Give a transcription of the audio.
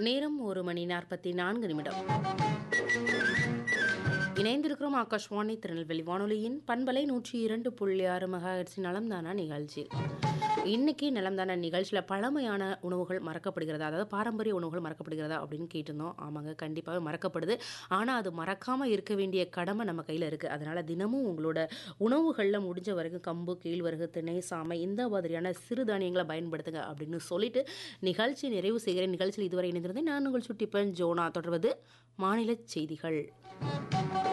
நேரம் ஒரு மணி நாற்பத்தி நான்கு நிமிடம் இணைந்திருக்கிறோம் ஆகாஷ்வாணி திருநெல்வேலி வானொலியின் பண்பலை நூற்றி இரண்டு புள்ளி ஆறு மெகாஹெட்ஸின் நலம்தானா நிகழ்ச்சி இன்னைக்கு நலம்தான நிகழ்ச்சியில் பழமையான உணவுகள் மறக்கப்படுகிறதா அதாவது பாரம்பரிய உணவுகள் மறக்கப்படுகிறதா அப்படின்னு கேட்டிருந்தோம் ஆமாங்க கண்டிப்பாகவே மறக்கப்படுது ஆனால் அது மறக்காமல் இருக்க வேண்டிய கடமை நம்ம கையில் இருக்குது அதனால் தினமும் உங்களோட உணவுகளில் முடிஞ்ச வரைக்கும் கம்பு கேழ்வரகு திணை சாமை இந்த மாதிரியான சிறுதானியங்களை பயன்படுத்துங்க அப்படின்னு சொல்லிட்டு நிகழ்ச்சி நிறைவு செய்கிற நிகழ்ச்சியில் இதுவரை இணைந்திருந்தேன் நான் உங்கள் சுட்டிப்பன் ஜோனா தொடர்வது மாநில செய்திகள்